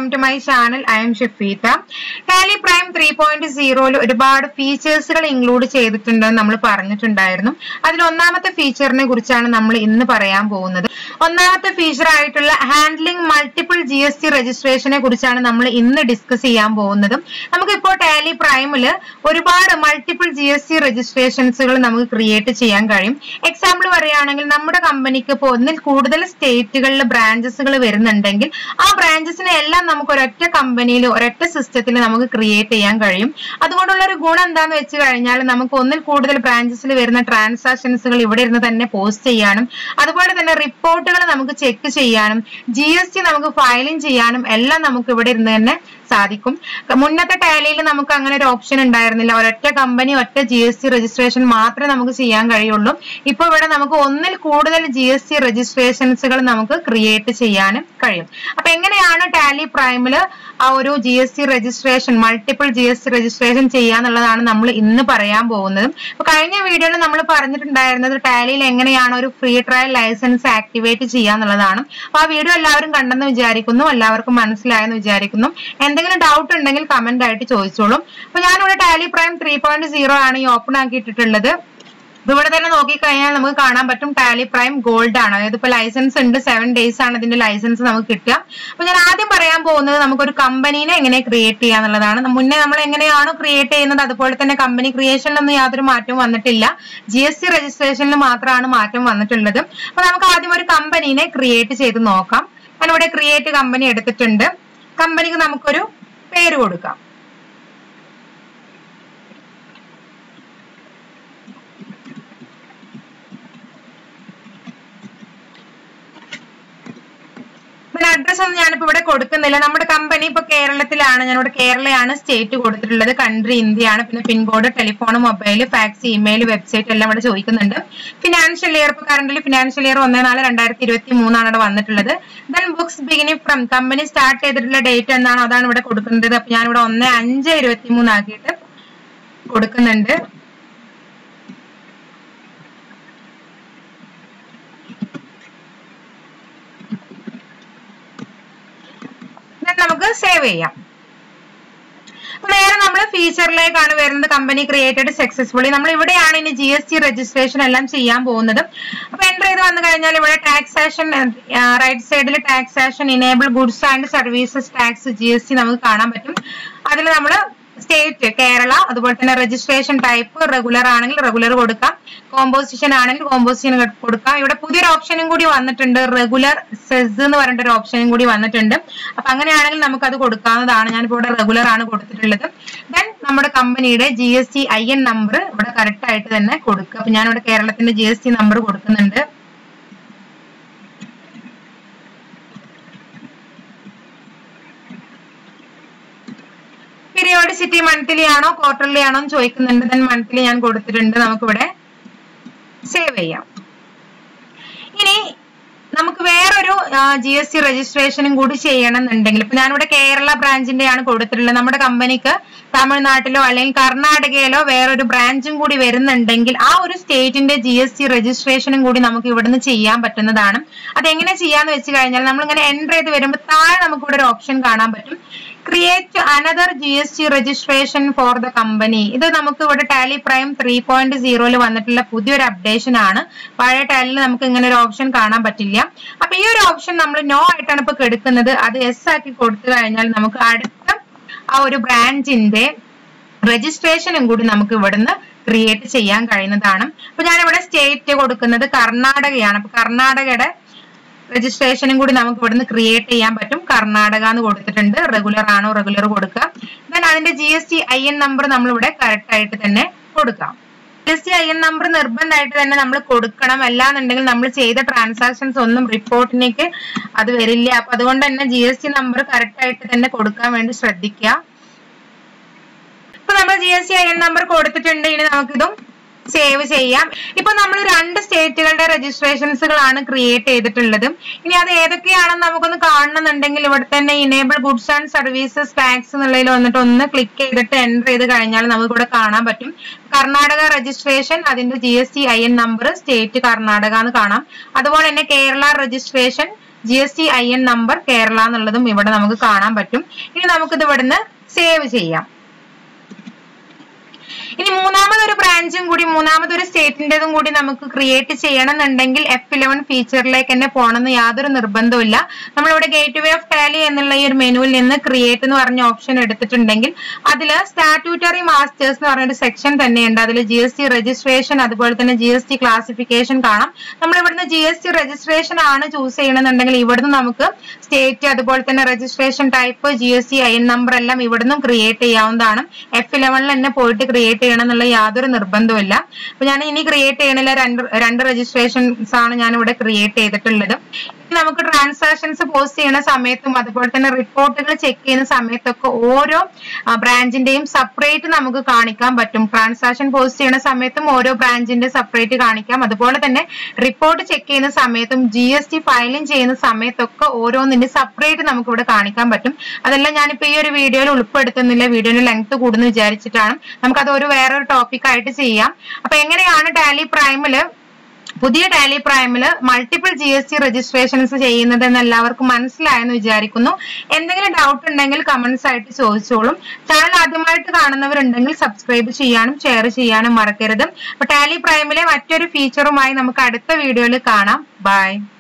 to my channel I'm Shafeetha Tally Prime three point സീറോയിൽ ഒരുപാട് ഫീച്ചേഴ്സുകൾ include ചെയ്തിട്ടുണ്ടെന്ന് നമ്മൾ പറഞ്ഞിട്ടുണ്ടായിരുന്നു അതിൽ ഒന്നാമത്തെ ഫീച്ചറിനെ കുറിച്ചാണ് നമ്മൾ ഇന്ന് പറയാൻ പോകുന്നത് ഒന്നാമത്തെ ഫീച്ചർ ആയിട്ടുള്ള handling multiple G S T രജിസ്ട്രേഷനെ കുറിച്ചാണ് നമ്മൾ ഇന്ന് ഡിസ്കസ് ചെയ്യാൻ പോകുന്നത് നമുക്കിപ്പോൾ ടാലി പ്രൈമില് ഒരുപാട് മൾട്ടിപ്പിൾ ജി എസ് ടി രജിസ്ട്രേഷൻസുകൾ നമുക്ക് ക്രിയേറ്റ് ചെയ്യാൻ കഴിയും എക്സാമ്പിൾ പറയുകയാണെങ്കിൽ നമ്മുടെ കമ്പനിക്ക് ഇപ്പോൾ ഒന്നിൽ കൂടുതൽ സ്റ്റേറ്റുകളിൽ ബ്രാഞ്ചസുകൾ വരുന്നുണ്ടെങ്കിൽ ആ ബ്രാഞ്ചസിനെ എല്ലാം നമുക്ക് ഒരൊറ്റ കമ്പനിയിൽ ഒരൊറ്റ സിസ്റ്റത്തിൽ നമുക്ക് ക്രിയേറ്റ് ചെയ്യാൻ കഴിയും അതുകൊണ്ടുള്ള ഒരു ഗുണം എന്താന്ന് വെച്ച് കഴിഞ്ഞാൽ നമുക്ക് ഒന്നിൽ കൂടുതൽ ബ്രാഞ്ചസിൽ വരുന്ന ട്രാൻസാക്ഷൻസുകൾ ഇവിടെ ഇരുന്ന് തന്നെ പോസ്റ്റ് ചെയ്യാനും അതുപോലെ തന്നെ റിപ്പോർട്ടുകൾ നമുക്ക് ചെക്ക് ചെയ്യാനും ജി എസ് ടി നമുക്ക് ഫയലിംഗ് ചെയ്യാനും എല്ലാം നമുക്ക് ഇവിടെ ഇരുന്ന് തന്നെ സാധിക്കും മുന്നത്തെ ടാലിയിൽ നമുക്ക് അങ്ങനെ ഒരു ഓപ്ഷൻ ഉണ്ടായിരുന്നില്ല ഒരൊറ്റ കമ്പനി ഒറ്റ ജി എസ് ടി രജിസ്ട്രേഷൻ മാത്രമേ നമുക്ക് ചെയ്യാൻ കഴിയുള്ളൂ ഇപ്പൊ ഇവിടെ നമുക്ക് ഒന്നിൽ കൂടുതൽ ജി എസ് ടി രജിസ്ട്രേഷൻസുകൾ നമുക്ക് ക്രിയേറ്റ് ചെയ്യാനും കഴിയും അപ്പൊ എങ്ങനെയാണ് ടാലി പ്രൈമില് ആ ഒരു G S T registration multiple G S T registration ചെയ്യാന്നുള്ളതാണ് നമ്മൾ ഇന്ന് പറയാൻ പോകുന്നത് അപ്പൊ കഴിഞ്ഞ വീഡിയോയിൽ നമ്മൾ പറഞ്ഞിട്ടുണ്ടായിരുന്നത് ടാലിയിൽ എങ്ങനെയാണ് ഒരു ഫ്രീ ട്രയൽ ലൈസൻസ് ആക്ടിവേറ്റ് ചെയ്യാന്നുള്ളതാണ് അപ്പൊ ആ വീഡിയോ എല്ലാവരും കണ്ടെന്ന് വിചാരിക്കുന്നു എല്ലാവർക്കും മനസ്സിലായെന്ന് വിചാരിക്കുന്നു എന്തെങ്കിലും ഡൗട്ട് ഉണ്ടെങ്കിൽ കമന്റ് ആയിട്ട് ചോദിച്ചോളും അപ്പൊ ഞാനിവിടെ Tally Prime three point zero ആണ് ഈ ഓപ്പൺ ആക്കിയിട്ടിട്ടുള്ളത് ഇപ്പൊ ഇവിടെ തന്നെ നോക്കിക്കഴിഞ്ഞാൽ നമുക്ക് കാണാൻ പറ്റും ടാലി പ്രൈം ഗോൾഡ് ആണ് അതായത് ഇപ്പൊ ലൈസൻസ് ഉണ്ട് സെവൻ ഡേയ്സ് ആണ് ഇതിന്റെ ലൈസൻസ് നമുക്ക് കിട്ടുക അപ്പൊ ഞാൻ ആദ്യം പറയാൻ പോകുന്നത് നമുക്കൊരു കമ്പനീനെ എങ്ങനെ ക്രിയേറ്റ് ചെയ്യാന്നുള്ളതാണ് മുന്നേ നമ്മൾ എങ്ങനെയാണോ ക്രിയേറ്റ് ചെയ്യുന്നത് അതുപോലെ തന്നെ കമ്പനി ക്രിയേഷനിലൊന്നും യാതൊരു മാറ്റവും വന്നിട്ടില്ല ജി എസ് ടി രജിസ്ട്രേഷനിൽ മാത്രമാണ് മാറ്റം വന്നിട്ടുള്ളത് അപ്പൊ നമുക്ക് ആദ്യം ഒരു കമ്പനീനെ ക്രിയേറ്റ് ചെയ്ത് നോക്കാം ഞാനിവിടെ ക്രിയേറ്റ് കമ്പനി എടുത്തിട്ടുണ്ട് കമ്പനിക്ക് നമുക്കൊരു പേര് കൊടുക്കാം പിന്നെ അഡ്രസ് ഒന്നും ഞാനിപ്പോ ഇവിടെ കൊടുക്കുന്നില്ല നമ്മുടെ കമ്പനി ഇപ്പൊ കേരളത്തിലാണ് ഞാനിവിടെ കേരളയാണ് സ്റ്റേറ്റ് കൊടുത്തിട്ടുള്ളത് കൺട്രി ഇന്ത്യയാണ് പിന്നെ pin code telephone mobile fax email website എല്ലാം ഇവിടെ ചോദിക്കുന്നുണ്ട് ഫിനാൻഷ്യൽ ഇയർ ഇപ്പൊ കറന്റ് ഫിനാൻഷ്യൽ ഇയർ ഒന്നേ നാല് രണ്ടായിരത്തി ഇരുപത്തി മൂന്നാണ് ഇവിടെ വന്നിട്ടുള്ളത് then books beginning from company start ചെയ്തിട്ടുള്ള ഡേറ്റ് എന്നാണ് അതാണ് ഇവിടെ കൊടുക്കുന്നത് അപ്പൊ ഞാനിവിടെ ഒന്ന് അഞ്ച് ഇരുപത്തി മൂന്നാക്കിയിട്ട് കൊടുക്കുന്നുണ്ട് നമുക്ക് സേവ് ചെയ്യാം നേരെ നമ്മൾ ഫീച്ചറിലേക്കാണ് വരുന്നത് കമ്പനി ക്രിയേറ്റഡ് സക്സസ്ഫുള്ളി നമ്മൾ ഇവിടെയാണ് ഇനി ജി എസ് ടി രജിസ്ട്രേഷൻ എല്ലാം ചെയ്യാൻ പോകുന്നത് അപ്പൊ എൻ്റർ ചെയ്ത് വന്നു കഴിഞ്ഞാൽ ഇവിടെ ടാക്സേഷൻ റൈറ്റ് സൈഡിൽ taxation enable goods and services tax G S T നമുക്ക് കാണാൻ പറ്റും അതിൽ നമ്മൾ സ്റ്റേറ്റ് കേരള അതുപോലെ തന്നെ രജിസ്ട്രേഷൻ ടൈപ്പ് റെഗുലർ ആണെങ്കിൽ റെഗുലർ കൊടുക്കാം കോമ്പോസിഷൻ ആണെങ്കിൽ കോമ്പോസിഷൻ കൊടുക്കാം ഇവിടെ പുതിയൊരു ഓപ്ഷനും കൂടി വന്നിട്ടുണ്ട് റെഗുലർ സെസ് എന്ന് പറഞ്ഞിട്ട് ഒരു ഓപ്ഷനും കൂടി വന്നിട്ടുണ്ട് അപ്പൊ അങ്ങനെയാണെങ്കിൽ നമുക്ക് അത് കൊടുക്കാവുന്നതാണ് ഞാനിപ്പോ ഇവിടെ റെഗുലർ ആണ് കൊടുത്തിട്ടുള്ളത് ദെൻ നമ്മുടെ കമ്പനിയുടെ G S T I N number ഇവിടെ കറക്റ്റ് ആയിട്ട് തന്നെ കൊടുക്കുക അപ്പൊ ഞാനിവിടെ കേരളത്തിന്റെ ജി എസ് ടി നമ്പർ കൊടുക്കുന്നുണ്ട് പീരിയോഡിസിറ്റി മന്ത്ലി ആണോ ക്വാർട്ടർലി ആണോ എന്ന് ചോദിക്കുന്നുണ്ട് ദെൻ മന്ത്ലി ഞാൻ കൊടുത്തിട്ടുണ്ട് നമുക്കിവിടെ സേവ് ചെയ്യാം ഇനി നമുക്ക് വേറൊരു ജി എസ് ടി രജിസ്ട്രേഷനും കൂടി ചെയ്യണം എന്നുണ്ടെങ്കിൽ ഇപ്പൊ ഞാനിവിടെ കേരള ബ്രാഞ്ചിന്റെ ആണ് കൊടുത്തിട്ടുള്ളത് നമ്മുടെ കമ്പനിക്ക് തമിഴ്നാട്ടിലോ അല്ലെങ്കിൽ കർണാടകയിലോ വേറൊരു ബ്രാഞ്ചും കൂടി വരുന്നുണ്ടെങ്കിൽ ആ ഒരു സ്റ്റേറ്റിന്റെ ജി എസ് ടി രജിസ്ട്രേഷനും കൂടി നമുക്ക് ഇവിടുന്ന് ചെയ്യാൻ പറ്റുന്നതാണ് അതെങ്ങനെ ചെയ്യാന്ന് വെച്ച് കഴിഞ്ഞാൽ നമ്മൾ ഇങ്ങനെ എൻ്റർ ചെയ്ത് വരുമ്പോൾ താഴെ നമുക്ക് ഇവിടെ ഒരു ഓപ്ഷൻ കാണാൻ പറ്റും create another G S T registration for the company ഇത് നമുക്ക് ഇവിടെ ടാലി പ്രൈം ത്രീ പോയിന്റ് സീറോയിൽ വന്നിട്ടുള്ള പുതിയൊരു അപ്ഡേഷൻ ആണ് പഴയ ടാലിൽ നമുക്ക് ഇങ്ങനെ ഒരു ഓപ്ഷൻ കാണാൻ പറ്റില്ല അപ്പൊ ഈ ഒരു ഓപ്ഷൻ നമ്മൾ നോ ആയിട്ടാണ് ഇപ്പൊ എടുക്കുന്നത് അത് എസ് ആക്കി കൊടുത്തു കഴിഞ്ഞാൽ നമുക്ക് അടുത്ത ആ ഒരു ബ്രാഞ്ചിന്റെ രജിസ്ട്രേഷനും കൂടി നമുക്ക് ഇവിടുന്ന് ക്രിയേറ്റ് ചെയ്യാൻ കഴിയുന്നതാണ് അപ്പൊ ഞാനിവിടെ സ്റ്റേറ്റ് കൊടുക്കുന്നത് കർണാടകയാണ് അപ്പൊ കർണാടകയുടെ രജിസ്ട്രേഷനും കൂടി നമുക്ക് ഇവിടുന്ന് ക്രിയേറ്റ് ചെയ്യാൻ പറ്റും കർണാടക എന്ന് കൊടുത്തിട്ടുണ്ട് റെഗുലർ ആണോ റെഗുലർ കൊടുക്കുക ദെൻ അതിന്റെ G S T I N number നമ്മൾ ഇവിടെ കറക്റ്റ് ആയിട്ട് തന്നെ കൊടുക്കാം G S T I N number നിർബന്ധമായിട്ട് തന്നെ നമ്മൾ കൊടുക്കണം അല്ലാന്നുണ്ടെങ്കിൽ നമ്മൾ ചെയ്ത ട്രാൻസാക്ഷൻസ് ഒന്നും റിപ്പോർട്ടിലേക്ക് അത് വരില്ല അപ്പൊ അതുകൊണ്ട് തന്നെ G S T number correct ആയിട്ട് തന്നെ കൊടുക്കാൻ വേണ്ടി ശ്രദ്ധിക്കുക ഇപ്പൊ നമ്മൾ G S T I N number കൊടുത്തിട്ടുണ്ട് ഇനി നമുക്കിതും സേവ് ചെയ്യാം ഇപ്പൊ നമ്മൾ രണ്ട് സ്റ്റേറ്റുകളുടെ രജിസ്ട്രേഷൻസുകളാണ് ക്രിയേറ്റ് ചെയ്തിട്ടുള്ളത് ഇനി അത് ഏതൊക്കെയാണെന്ന് നമുക്കൊന്ന് കാണണമെന്നുണ്ടെങ്കിൽ ഇവിടെ തന്നെ enable goods and services tax എന്നുള്ളതിൽ വന്നിട്ട് ഒന്ന് ക്ലിക്ക് ചെയ്തിട്ട് എൻ്റർ ചെയ്ത് കഴിഞ്ഞാൽ നമുക്ക് ഇവിടെ കാണാൻ പറ്റും കർണാടക രജിസ്ട്രേഷൻ അതിന്റെ G S T I N number state Karnataka എന്ന് കാണാം അതുപോലെ തന്നെ Kerala registration G S T I N number Kerala എന്നുള്ളതും ഇവിടെ നമുക്ക് കാണാൻ പറ്റും ഇനി നമുക്കിത് ഇവിടുന്ന് സേവ് ചെയ്യാം ഇനി മൂന്നാമതൊരു ബ്രാഞ്ചും കൂടി മൂന്നാമതൊരു സ്റ്റേറ്റിന്റേതും കൂടി നമുക്ക് ക്രിയേറ്റ് ചെയ്യണമെന്നുണ്ടെങ്കിൽ എഫ് ഇലവൻ ഫീച്ചറിലേക്ക് തന്നെ പോകണമെന്ന് യാതൊരു നിർബന്ധമില്ല നമ്മളിവിടെ ഗേറ്റ് വേ ഓഫ് ടാലി എന്നുള്ള ഈ ഒരു മെനുവിൽ നിന്ന് ക്രിയേറ്റ് എന്ന് പറഞ്ഞ ഓപ്ഷൻ എടുത്തിട്ടുണ്ടെങ്കിൽ അതിൽ സ്റ്റാറ്റ്യൂട്ടറി മാസ്റ്റേഴ്സ് എന്ന് പറഞ്ഞൊരു സെക്ഷൻ തന്നെയുണ്ട് അതിൽ ജി എസ് ടി രജിസ്ട്രേഷൻ അതുപോലെ തന്നെ ജി എസ് ടി ക്ലാസിഫിക്കേഷൻ കാണാം നമ്മൾ ഇവിടുന്ന് ജി എസ് ടി രജിസ്ട്രേഷൻ ആണ് ചൂസ് ചെയ്യണമെന്നുണ്ടെങ്കിൽ ഇവിടുന്ന് നമുക്ക് സ്റ്റേറ്റ് അതുപോലെ തന്നെ registration type G S T I N number എല്ലാം ഇവിടുന്ന് ക്രിയേറ്റ് ചെയ്യാവുന്നതാണ് എഫ് ഇലവനിൽ തന്നെ പോയിട്ട് ക്രിയേറ്റ് ചെയ്യണം എന്നുള്ള യാതൊരു നിർബന്ധമില്ല അപ്പൊ ഞാൻ ഇനി ക്രിയേറ്റ് ചെയ്യണില്ല രണ്ട് രണ്ട് രജിസ്ട്രേഷൻസ് ആണ് ഞാൻ ഇവിടെ ക്രിയേറ്റ് ചെയ്തിട്ടുള്ളത് നമുക്ക് ട്രാൻസാക്ഷൻസ് പോസ്റ്റ് ചെയ്യുന്ന സമയത്തും അതുപോലെ തന്നെ റിപ്പോർട്ടുകൾ ചെക്ക് ചെയ്യുന്ന സമയത്തൊക്കെ ഓരോ ബ്രാഞ്ചിന്റെയും സെപ്പറേറ്റ് നമുക്ക് കാണിക്കാൻ പറ്റും ട്രാൻസാക്ഷൻ പോസ്റ്റ് ചെയ്യുന്ന സമയത്തും ഓരോ ബ്രാഞ്ചിന്റെ സെപ്പറേറ്റ് കാണിക്കാം അതുപോലെ തന്നെ റിപ്പോർട്ട് ചെക്ക് ചെയ്യുന്ന സമയത്തും ജി എസ് ടി ഫയലിംഗ് ചെയ്യുന്ന സമയത്തൊക്കെ ഓരോന്നിന്റെ സെപ്പറേറ്റ് നമുക്ക് ഇവിടെ കാണിക്കാൻ പറ്റും അതെല്ലാം ഞാനിപ്പോ ഈ ഒരു വീഡിയോയിൽ ഉൾപ്പെടുത്തുന്നില്ല വീഡിയോയുടെ ലെങ്ത് കൂടുന്നു വിചാരിച്ചിട്ടാണ് നമുക്കത് ഒരു വേറൊരു ടോപ്പിക് ആയിട്ട് ചെയ്യാം അപ്പൊ എങ്ങനെയാണ് ടാലി പ്രൈമില് പുതിയ ടാലി പ്രൈമില് multiple G S T registrations ചെയ്യുന്നത് എന്ന് എല്ലാവർക്കും മനസ്സിലായെന്ന് വിചാരിക്കുന്നു എന്തെങ്കിലും ഡൗട്ട് ഉണ്ടെങ്കിൽ കമന്റ്സ് ആയിട്ട് ചോദിച്ചോളും ചാനൽ ആദ്യമായിട്ട് കാണുന്നവരുണ്ടെങ്കിൽ സബ്സ്ക്രൈബ് ചെയ്യാനും ഷെയർ ചെയ്യാനും മറക്കരുത് അപ്പൊ ടാലി പ്രൈമിലെ മറ്റൊരു ഫീച്ചറുമായി നമുക്ക് അടുത്ത വീഡിയോയിൽ കാണാം ബൈ